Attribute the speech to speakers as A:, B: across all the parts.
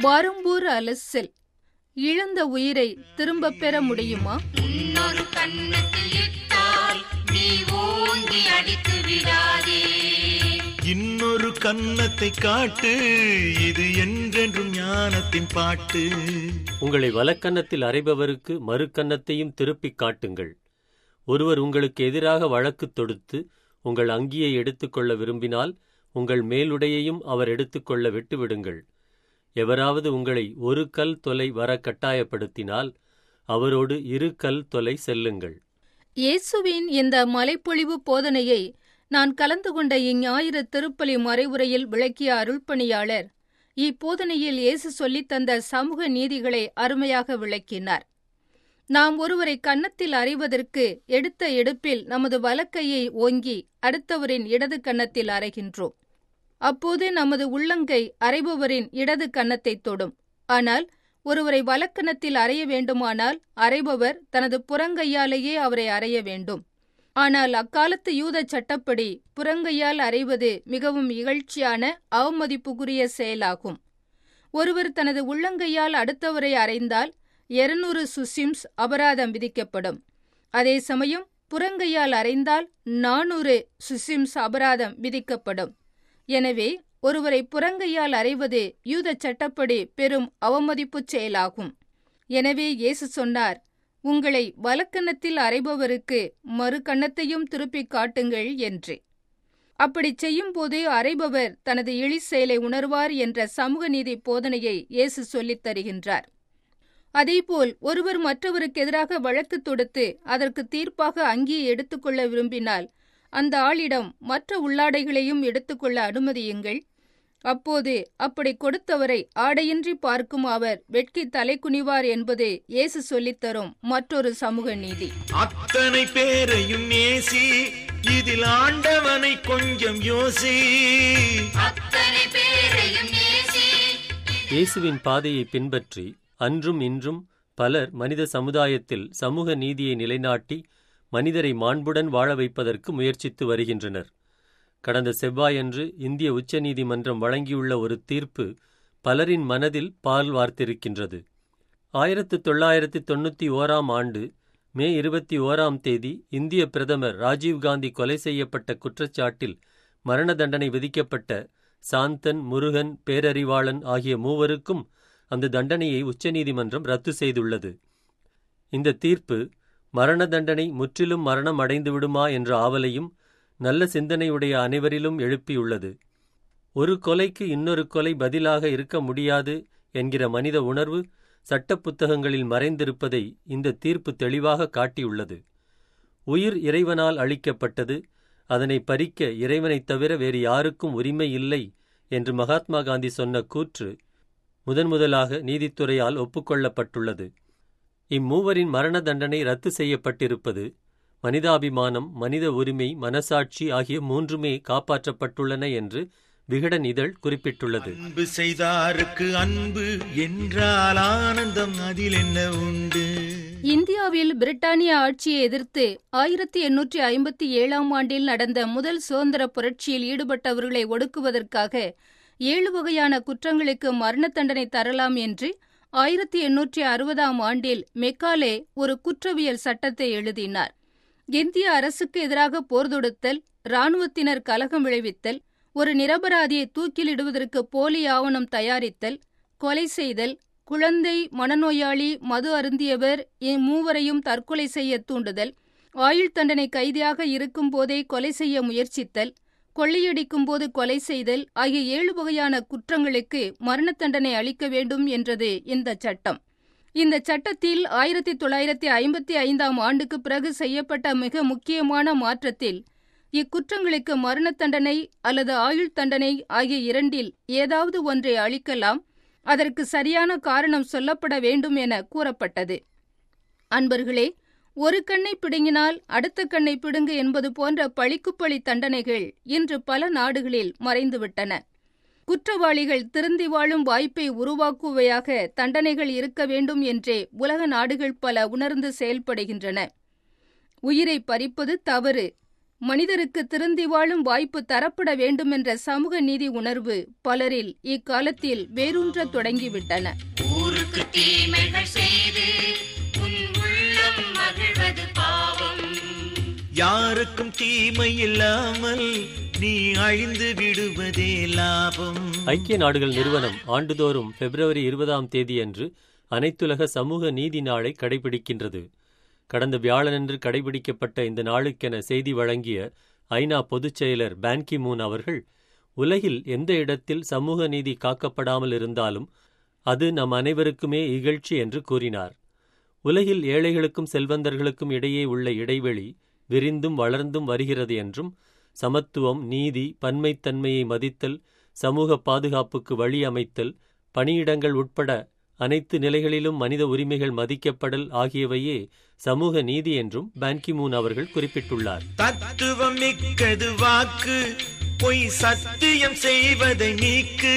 A: வரும்பூர் அலசில் இழந்த உயிரை திரும்பப் பெற முடியுமா
B: இன்னொரு கன்னத்தில் இட்டால் நீ ஓங்கி அடித்து விடாதே
C: இன்னொரு கன்னத்தை காட்டு இது என்றென்றும் ஞானத்தின் பாட்டு
D: உங்களை வலக்கன்னத்தில் அறைபவருக்கு மறுக்கன்னத்தையும் திருப்பிக் காட்டுங்கள் ஒருவர் உங்களுக்கு எதிராக வழக்கு தொடுத்து உங்கள் அங்கியை எடுத்துக்கொள்ள விரும்பினால் உங்கள் மேலுடையையும் அவர் எடுத்துக்கொள்ள விட்டுவிடுங்கள் எவராவது உங்களை ஒரு கல் தொலை வர கட்டாயப்படுத்தினால் அவரோடு இரு கல் தொலை செல்லுங்கள்
A: இயேசுவின் இந்த மலைப்பொழிவு போதனையை நான் கலந்து கொண்ட இஞ்ஞாயிறு திருப்பலி மறைவுரையில் விளக்கிய அருள்பணியாளர் இப்போதனையில் இயேசு சொல்லித் தந்த சமூக நீதிகளை அருமையாக விளக்கினார் நாம் ஒருவரை கன்னத்தில் அறைவதற்கு எடுத்த எடுப்பில் நமது வலக்கையை ஓங்கி அடுத்தவரின் இடது கன்னத்தில் அறைகின்றோம் அப்போது நமது உள்ளங்கை அறைபவரின் இடது கன்னத்தை தொடும் ஆனால் ஒருவரை வலக்கன்னத்தில் அறைய வேண்டுமானால் அறைபவர் தனது புறங்கையாலேயே அவரை அறைய வேண்டும் ஆனால் அக்காலத்து யூத சட்டப்படி புறங்கையால் அறைவது மிகவும் இகழ்ச்சியான அவமதிப்புக்குரிய செயலாகும் ஒருவர் தனது உள்ளங்கையால் அடுத்தவரை அறைந்தால் இருநூறு சுசிம்ஸ் அபராதம் விதிக்கப்படும் அதே சமயம் புறங்கையால் அறைந்தால் நானூறு சுசிம்ஸ் அபராதம் விதிக்கப்படும் எனவே ஒருவரை புறங்கையால் அறைவது யூத சட்டப்படி பெரும் அவமதிப்புச் செயலாகும் எனவே இயேசு சொன்னார் உங்களை வலக்கன்னத்தில் அறைபவருக்கு மறு கன்னத்தையும் திருப்பிக் காட்டுங்கள் என்று அப்படிச் செய்யும்போது அறைபவர் தனது இழி செயலை உணர்வார் என்ற சமூக நீதி போதனையை இயேசு சொல்லித் தருகின்றார் அதேபோல் ஒருவர் மற்றவருக்கு எதிராக வழக்கு தொடுத்து அதற்கு தீர்ப்பாக அங்கியை எடுத்துக்கொள்ள விரும்பினால் அந்த ஆளிடம் மற்ற உள்ளாடைகளையும் எடுத்துக்கொள்ள அனுமதியுங்கள் அப்போது அப்படி கொடுத்தவரை ஆடையின்றி பார்க்கும் அவர் வெட்கி தலை குனிவார் என்பது இயேசு சொல்லித்தரும் மற்றொரு சமூக நீதி
C: அத்தனை பேரையும் நேசி இதில் ஆண்டவனை கொஞ்சம் யோசி
B: அத்தனை பேரையும் நேசி
D: இயேசுவின் பாதையை பின்பற்றி அன்றும் இன்றும் பலர் மனித சமுதாயத்தில் சமூக நீதியை நிலைநாட்டி மனிதரை மாண்புடன் வாழ வைப்பதற்கு முயற்சித்து வருகின்றனர் கடந்த செவ்வாயன்று இந்திய உச்சநீதிமன்றம் வழங்கியுள்ள ஒரு தீர்ப்பு பலரின் மனதில் பால் வார்த்திருக்கின்றது ஆயிரத்து தொள்ளாயிரத்து தொண்ணூற்றி ஓராம் ஆண்டு மே இருபத்தி ஓராம் தேதி இந்திய பிரதமர் ராஜீவ்காந்தி கொலை செய்யப்பட்ட குற்றச்சாட்டில் மரண தண்டனை விதிக்கப்பட்ட சாந்தன் முருகன் பேரறிவாளன் ஆகிய மூவருக்கும் அந்த தண்டனையை உச்சநீதிமன்றம் ரத்து செய்துள்ளது இந்த தீர்ப்பு மரண தண்டனை முற்றிலும் மரணம் அடைந்து விடுமா என்ற ஆவலையும் நல்ல சிந்தனையுடைய அனைவரிலும் எழுப்பியுள்ளது ஒரு கொலைக்கு இன்னொரு கொலை பதிலாக இருக்க முடியாது என்கிற மனித உணர்வு சட்ட புத்தகங்களில் மறைந்திருப்பதை இந்த தீர்ப்பு தெளிவாக காட்டியுள்ளது உயிர் இறைவனால் அளிக்கப்பட்டது அதனை பறிக்க இறைவனைத் தவிர வேறு யாருக்கும் உரிமை இல்லை என்று மகாத்மா காந்தி சொன்ன கூற்று முதன் முதலாக நீதித்துறையால் ஒப்புக்கொள்ளப்பட்டுள்ளது இம்மூவரின் மரண தண்டனை ரத்து செய்யப்பட்டிருப்பது மனிதாபிமானம் மனித உரிமை மனசாட்சி ஆகிய மூன்றுமே காப்பாற்றப்பட்டுள்ளன என்று விகடன் இதழ் குறிப்பிட்டுள்ளது
C: அன்பு செய்தாருக்கு அன்பு என்றால் ஆனந்தம் அதில் என்ன உண்டு
A: இந்தியாவில் பிரிட்டானிய ஆட்சியை எதிர்த்து ஆயிரத்தி எண்ணூற்றி ஐம்பத்தி ஏழாம் ஆண்டில் நடந்த முதல் சுதந்திர புரட்சியில் ஈடுபட்டவர்களை ஒடுக்குவதற்காக ஏழு வகையான குற்றங்களுக்கு மரண தண்டனை தரலாம் என்று ஆயிரத்தி எண்ணூற்றி அறுபதாம் ஆண்டில் மெக்காலே ஒரு குற்றவியல் சட்டத்தை எழுதினார் இந்திய அரசுக்கு எதிராக போர் தொடுத்தல் இராணுவத்தினர் கலகம் விளைவித்தல் ஒரு நிரபராதியை தூக்கிலிடுவதற்கு போலி ஆவணம் தயாரித்தல் கொலை செய்தல் குழந்தை மனநோயாளி மது அருந்தியவர் இம்மூவரையும் தற்கொலை செய்ய தூண்டுதல் ஆயுள் தண்டனை கைதியாக இருக்கும் போதே கொலை செய்ய முயற்சித்தல் கொள்ளையடிக்கும் போது கொலை செய்தல் ஆகிய ஏழு வகையான குற்றங்களுக்கு மரண தண்டனை அளிக்க வேண்டும் என்றது இந்த சட்டம் இந்த சட்டத்தில் ஆயிரத்தி தொள்ளாயிரத்தி ஐம்பத்தி ஐந்தாம் ஆண்டுக்கு பிறகு செய்யப்பட்ட மிக முக்கியமான மாற்றத்தில் இக்குற்றங்களுக்கு மரண தண்டனை அல்லது ஆயுள் தண்டனை ஆகிய இரண்டில் ஏதாவது ஒன்றை அளிக்கலாம் அதற்கு சரியான காரணம் சொல்லப்பட வேண்டும் என கூறப்பட்டது அன்பர்களே ஒரு கண்ணை பிடுங்கினால் அடுத்த கண்ணை பிடுங்கு என்பது போன்ற பழிக்குப்பழி தண்டனைகள் இன்று பல நாடுகளில் மறைந்துவிட்டன குற்றவாளிகள் திருந்தி வாழும் வாய்ப்பை உருவாக்குவையாக தண்டனைகள் இருக்க வேண்டும் என்றே உலக நாடுகள் பல உணர்ந்து செயல்படுகின்றன உயிரை பறிப்பது தவறு மனிதருக்கு திருந்தி வாழும் வாய்ப்பு தரப்பட வேண்டுமென்ற சமூக நீதி உணர்வு பலரில் இக்காலத்தில் வேரூன்றத் தொடங்கிவிட்டன
B: ஊருக்கு தீமைகள் செய்து உன் உள்ளம் மகிழ்வது பாவம்
C: யாருக்கும் தீமை இல்லாமல் நீ அழிந்து விடுவதே லாபம்
D: ஐக்கிய நாடுகள் நிறுவனம் ஆண்டுதோறும் பிப்ரவரி இருபதாம் தேதியன்று அனைத்துலக சமூக நீதி நாளை கடைபிடிக்கின்றது கடந்த வியாழனன்று கடைபிடிக்கப்பட்ட இந்த நாளுக்கென செய்தி வழங்கிய ஐநா பொதுச் செயலர் பான்கி மூன் அவர்கள் உலகில் எந்த இடத்தில் சமூக நீதி காக்கப்படாமல் இருந்தாலும் அது நம் அனைவருக்குமே இகழ்ச்சி என்று கூறினார் உலகில் ஏழைகளுக்கும் செல்வந்தர்களுக்கும் இடையே உள்ள இடைவெளி விரிந்தும் வளர்ந்தும் வருகிறது என்றும் சமத்துவம் நீதி பன்மைத்தன்மையை மதித்தல் சமூக பாதுகாப்புக்கு வழி அமைத்தல் பணியிடங்கள் உட்பட அனைத்து நிலைகளிலும் மனித உரிமைகள் மதிக்கப்படல் ஆகியவையே சமூக நீதி என்றும் பான்கிமூன் அவர்கள் குறிப்பிட்டுள்ளார்
C: தத்துவம் மிக்கது வாக்கு பொய் சத்தியம் செய்வதை நீக்கு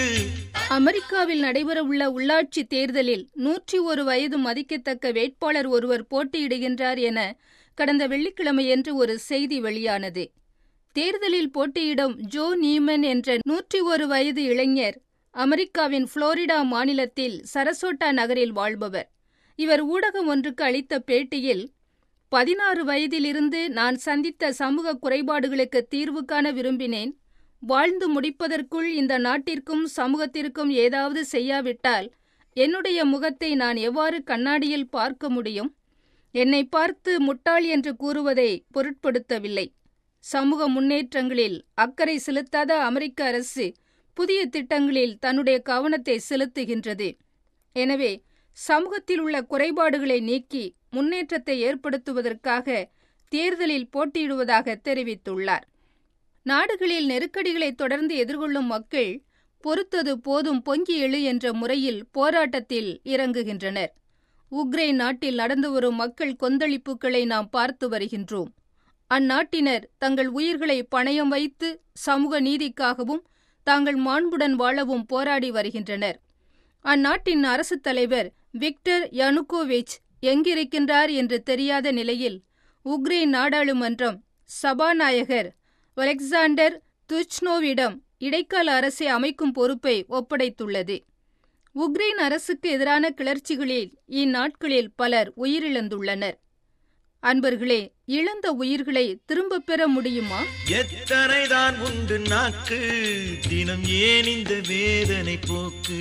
A: அமெரிக்காவில் நடைபெறவுள்ள உள்ளாட்சி தேர்தலில் நூற்றி ஒரு வயது மதிக்கத்தக்க வேட்பாளர் ஒருவர் போட்டியிடுகின்றார் என கடந்த வெள்ளிக்கிழமையன்று ஒரு செய்தி வெளியானது தேர்தலில் போட்டியிடும் ஜோ நீமன் என்ற நூற்றி ஒரு வயது இளைஞர் அமெரிக்காவின் புளோரிடா மாநிலத்தில் சரசோட்டா நகரில் வாழ்பவர் இவர் ஊடகம் ஒன்றுக்கு அளித்த பேட்டியில் பதினாறு வயதிலிருந்து நான் சந்தித்த சமூக குறைபாடுகளுக்கு தீர்வு காண விரும்பினேன் வாழ்ந்து முடிப்பதற்குள் இந்த நாட்டிற்கும் சமூகத்திற்கும் ஏதாவது செய்யாவிட்டால் என்னுடைய முகத்தை நான் எவ்வாறு கண்ணாடியில் பார்க்க முடியும் என்னை பார்த்து முட்டாள் என்று கூறுவதை பொருட்படுத்தவில்லை சமூக முன்னேற்றங்களில் அக்கறை செலுத்தாத அமெரிக்க அரசு புதிய திட்டங்களில் தன்னுடைய கவனத்தை செலுத்துகின்றது எனவே சமூகத்தில் உள்ள குறைபாடுகளை நீக்கி முன்னேற்றத்தை ஏற்படுத்துவதற்காக தேர்தலில் போட்டியிடுவதாக தெரிவித்துள்ளார் நாடுகளில் நெருக்கடிகளை தொடர்ந்து எதிர்கொள்ளும் மக்கள் பொறுத்தது போதும் பொங்கி எழு என்ற முறையில் போராட்டத்தில் இறங்குகின்றனர் உக்ரைன் நாட்டில் நடந்து வரும் மக்கள் கொந்தளிப்புகளை நாம் பார்த்து வருகின்றோம் அந்நாட்டினர் தங்கள் உயிர்களை பணயம் வைத்து சமூக நீதிக்காகவும் தாங்கள் மாண்புடன் வாழவும் போராடி வருகின்றனர் அந்நாட்டின் அரசுத் தலைவர் விக்டர் யனுகோவிச் எங்கிருக்கின்றார் என்று தெரியாத நிலையில் உக்ரைன் நாடாளுமன்றம் சபாநாயகர் ஒலெக்சாண்டர் துச்னோவிடம் இடைக்கால அரசை அமைக்கும் பொறுப்பை ஒப்படைத்துள்ளது உக்ரைன் அரசுக்கு எதிரான கிளர்ச்சிகளில் இந்நாட்களில் பலர் உயிரிழந்துள்ளனர் அன்பர்களே இழந்த உயிர்களை திரும்பப் பெற முடியுமா
C: எத்தனைதான் உண்டு நாக்கு தினம் ஏன் இந்த வேதனை போக்கு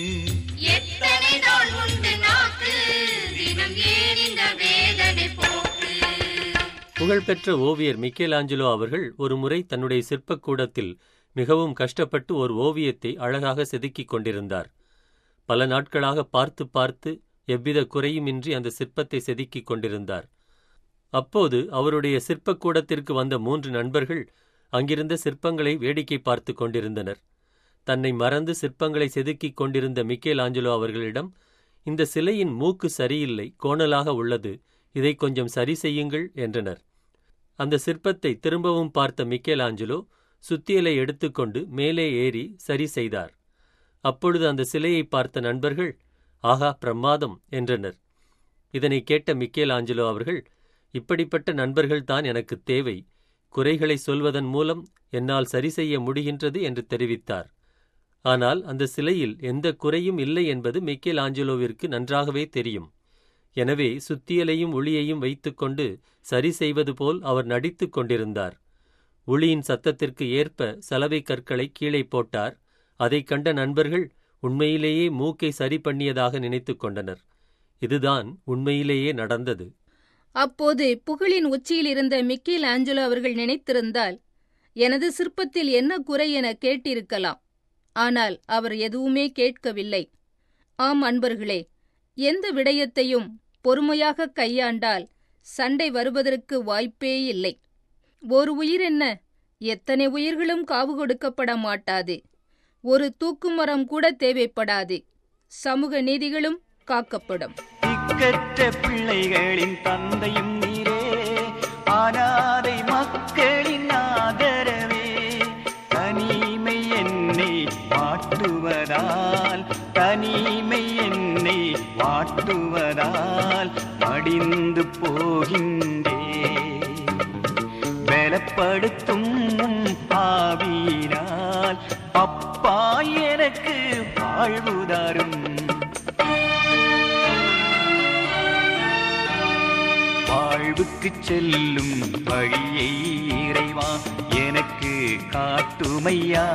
B: எத்தனை நாள் உண்டு நாக்கு தினம் ஏன் இந்த வேதனை போக்கு
D: புகழ்பெற்ற ஓவியர் மிக்கேலாஞ்சலோ அவர்கள் ஒரு முறை தன்னுடைய சிற்பக்கூடத்தில் மிகவும் கஷ்டப்பட்டு ஒரு ஓவியத்தை அழகாக செதுக்கிக் கொண்டிருந்தார் பல நாட்களாக பார்த்து பார்த்து எவ்வித குறையுமின்றி அந்த சிற்பத்தை செதுக்கிக் கொண்டிருந்தார் அப்போது அவருடைய சிற்பக்கூடத்திற்கு வந்த மூன்று நண்பர்கள் அங்கிருந்த சிற்பங்களை வேடிக்கை பார்த்து கொண்டிருந்தனர் தன்னை மறந்து சிற்பங்களை செதுக்கிக் கொண்டிருந்த மிக்கேல் ஆஞ்சலோ அவர்களிடம் இந்த சிலையின் மூக்கு சரியில்லை கோணலாக உள்ளது இதை கொஞ்சம் சரி செய்யுங்கள் என்றனர் அந்த சிற்பத்தை திரும்பவும் பார்த்த மிக்கேல் ஆஞ்சலோ சுத்தியலை எடுத்துக்கொண்டு மேலே ஏறி சரி செய்தார் அப்பொழுது அந்த சிலையை பார்த்த நண்பர்கள் ஆகா பிரமாதம் என்றனர் இதனை கேட்ட மிக்கேல் ஆஞ்சலோ அவர்கள் இப்படிப்பட்ட நண்பர்கள்தான் எனக்கு தேவை குறைகளை சொல்வதன் மூலம் என்னால் சரி செய்ய முடிகின்றது என்று தெரிவித்தார் ஆனால் அந்த சிலையில் எந்த குறையும் இல்லை என்பது மிக்கேல் ஆஞ்சலோவிற்கு நன்றாகவே தெரியும் எனவே சுத்தியலையும் ஒளியையும் வைத்துக்கொண்டு சரி செய்வது போல் அவர் நடித்துக் கொண்டிருந்தார் ஒளியின் சத்தத்திற்கு ஏற்ப சலவை கற்களை கீழே போட்டார் அதைக் கண்ட நண்பர்கள் உண்மையிலேயே மூக்கை சரி பண்ணியதாக நினைத்துக் கொண்டனர் இதுதான் உண்மையிலேயே நடந்தது
A: அப்போது புகழின் உச்சியில் இருந்த மிக்கேல் ஆஞ்சலோ அவர்கள் நினைத்திருந்தால் எனது சிற்பத்தில் என்ன குறை என கேட்டிருக்கலாம் ஆனால் அவர் எதுவுமே கேட்கவில்லை ஆம் அன்பர்களே எந்த விடயத்தையும் பொறுமையாக கையாண்டால் சண்டை வருவதற்கு வாய்ப்பே இல்லை ஒரு உயிர் என்ன எத்தனை உயிர்களும் காவு கொடுக்கப்பட மாட்டாது ஒரு தூக்குமரம் கூட தேவைப்படாது சமூக நீதிகளும் காக்கப்படும்
E: திக்கற்ற பிள்ளைகளின் தந்தையும் நீரே அனாதை மக்களின் ஆதரவே தனிமை என்னை வாட்டுவதால் தனிமை என்னை வாட்டுவதால் மடிந்து போகின்றே பல திடப்படுத்தும் உம் ஆவியினால் அப்பா எனக்கு வாழ்வு தரும் வாழ்வுக்கு செல்லும் வழியை இறைவா எனக்கு காட்டுமையா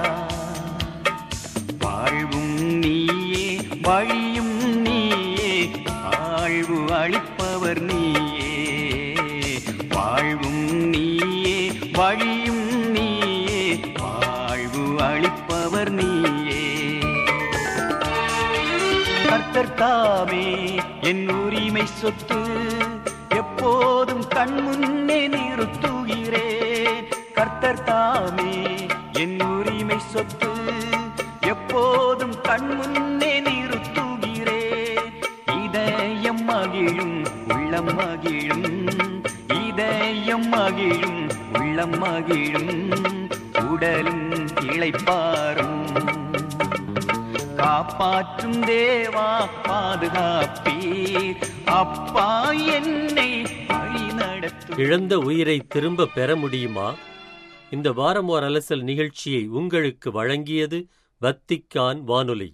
E: வாழ்வும் நீயே வழியும் நீயே வாழ்வு அளிப்பவர் நீயே வாழ்வும் நீயே வழியும் நீயே வாழ்வு அளிப்பவர் நீயே கர்த்தர் தாமே என் உரிமை சொத்து எப்போதும் கண் முன்னே நிறுத்துகிறேன் கர்த்தர் தாமே என் உரிமை சொத்து எப்போதும் கண் முன்னே நிறுத்துகிறேன் இதயம் மகிழும் உள்ளம் மகிழும் இதயம் மகிழும் உள்ளம் மகிழும் உடலும் இளைப்பாரும் காப்பாற்றும் தேவா பாதுகாப்பீர் அப்பா என்னை வழி நடத்தும்
D: இழந்த உயிரை திரும்ப பெற முடியுமா இந்த வாரம் ஓர் அலசல் நிகழ்ச்சியை உங்களுக்கு வழங்கியது வத்திக்கான் வானொலி